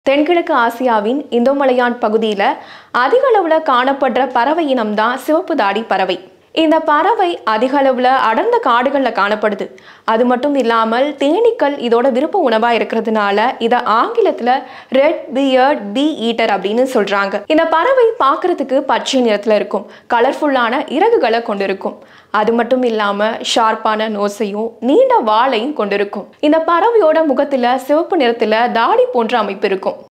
தென்கிழக்கு ஆசியாவின் இந்தோமலையான் பகுதியில் அதிக அளவில் காணப்படுற பறவை இனம் தான் சிவப்பு தாடி பறவை இந்த பறவை அதிக அளவில் அடர்ந்த காடுகளில் காணப்படுது அது மட்டும் இல்லாமல் தேனீக்கள் இதோட விருப்ப உணவாக இருக்கிறதுனால இதை ஆங்கிலத்தில் ரெட் பியர்ட் பீ ஈட்டர் அப்படின்னு சொல்கிறாங்க இந்த பறவை பார்க்கறதுக்கு பச்சை நிறத்தில் இருக்கும் கலர்ஃபுல்லான இறகுகளை கொண்டிருக்கும் அது மட்டும் இல்லாமல் ஷார்ப்பான நோசையும் நீண்ட வாளையும் கொண்டிருக்கும் இந்த பறவையோட முகத்தில் சிவப்பு நிறத்தில் தாடி போன்ற அமைப்பு இருக்கும்